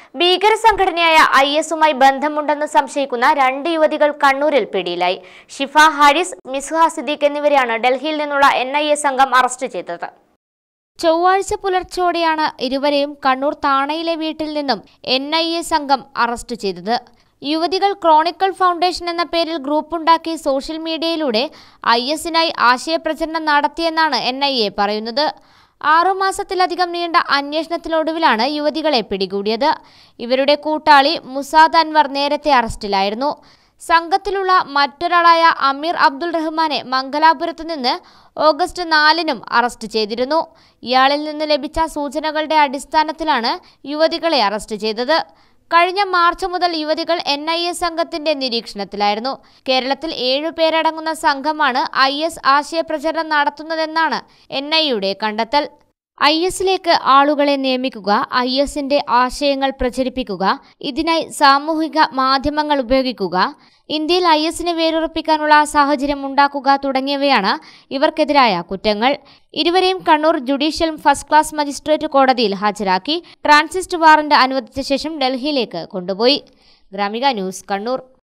ഭീകര സംഘടനയായ ഐ എസുമായി ബന്ധമുണ്ടെന്ന് സംശയിക്കുന്ന രണ്ട് യുവതികൾ കണ്ണൂരിൽ പിടിയിലായി ഷിഫ ഹാരിസ് മിസ്ഹ സിദ്ദീഖ് എന്നിവരെയാണ് ഡൽഹിയിൽ നിന്നുള്ള എൻ ഐ എ സംഘം അറസ്റ്റ് ചെയ്തത് ചൊവ്വാഴ്ച പുലർച്ചോടെയാണ് ഇരുവരെയും കണ്ണൂർ താണയിലെ വീട്ടിൽ നിന്നും എൻ ഐ എ സംഘം അറസ്റ്റ് ചെയ്തത് യുവതികൾ ക്രോണിക്കൽ ഫൗണ്ടേഷൻ എന്ന പേരിൽ ഗ്രൂപ്പുണ്ടാക്കി സോഷ്യൽ മീഡിയയിലൂടെ ഐ എസിനായി ആശയപ്രചരണം നടത്തിയെന്നാണ് എൻ ഐ എ പറയുന്നത് ആറുമാസത്തിലധികം നീണ്ട അന്വേഷണത്തിനൊടുവിലാണ് യുവതികളെ പിടികൂടിയത് ഇവരുടെ കൂട്ടാളി മുസാദ് അൻവർ നേരത്തെ അറസ്റ്റിലായിരുന്നു സംഘത്തിലുള്ള മറ്റൊരാളായ അമീർ അബ്ദുൾ റഹ്മാനെ മംഗലാപുരത്ത് നിന്ന് ഓഗസ്റ്റ് നാലിനും അറസ്റ്റ് ചെയ്തിരുന്നു ഇയാളിൽ നിന്ന് ലഭിച്ച സൂചനകളുടെ അടിസ്ഥാനത്തിലാണ് യുവതികളെ അറസ്റ്റ് ചെയ്തത് കഴിഞ്ഞ മാർച്ച് മുതൽ യുവതികൾ എൻ ഐ എ സംഘത്തിന്റെ നിരീക്ഷണത്തിലായിരുന്നു കേരളത്തിൽ ഏഴു പേരടങ്ങുന്ന സംഘമാണ് ഐ എസ് ആശയപ്രചരണം നടത്തുന്നതെന്നാണ് എൻ ഐയുടെ കണ്ടെത്തൽ ഐ എസിലേക്ക് ആളുകളെ നിയമിക്കുക ഐ എസിന്റെ ആശയങ്ങൾ പ്രചരിപ്പിക്കുക ഇതിനായി സാമൂഹിക മാധ്യമങ്ങൾ ഉപയോഗിക്കുക ഇന്ത്യയിൽ ഐ എസിനെ വേരുറപ്പിക്കാനുള്ള സാഹചര്യം ഉണ്ടാക്കുക തുടങ്ങിയവയാണ് ഇവർക്കെതിരായ കുറ്റങ്ങൾ ഇരുവരെയും Kannur judicial first class magistrate കോടതിയിൽ ഹാജരാക്കി ട്രാൻസിസ്റ്റ് വാറന്റ് അനുവദിച്ച ശേഷം ഡൽഹിയിലേക്ക് കൊണ്ടുപോയി ഗ്രാമിക ന്യൂസ് കണ്ണൂർ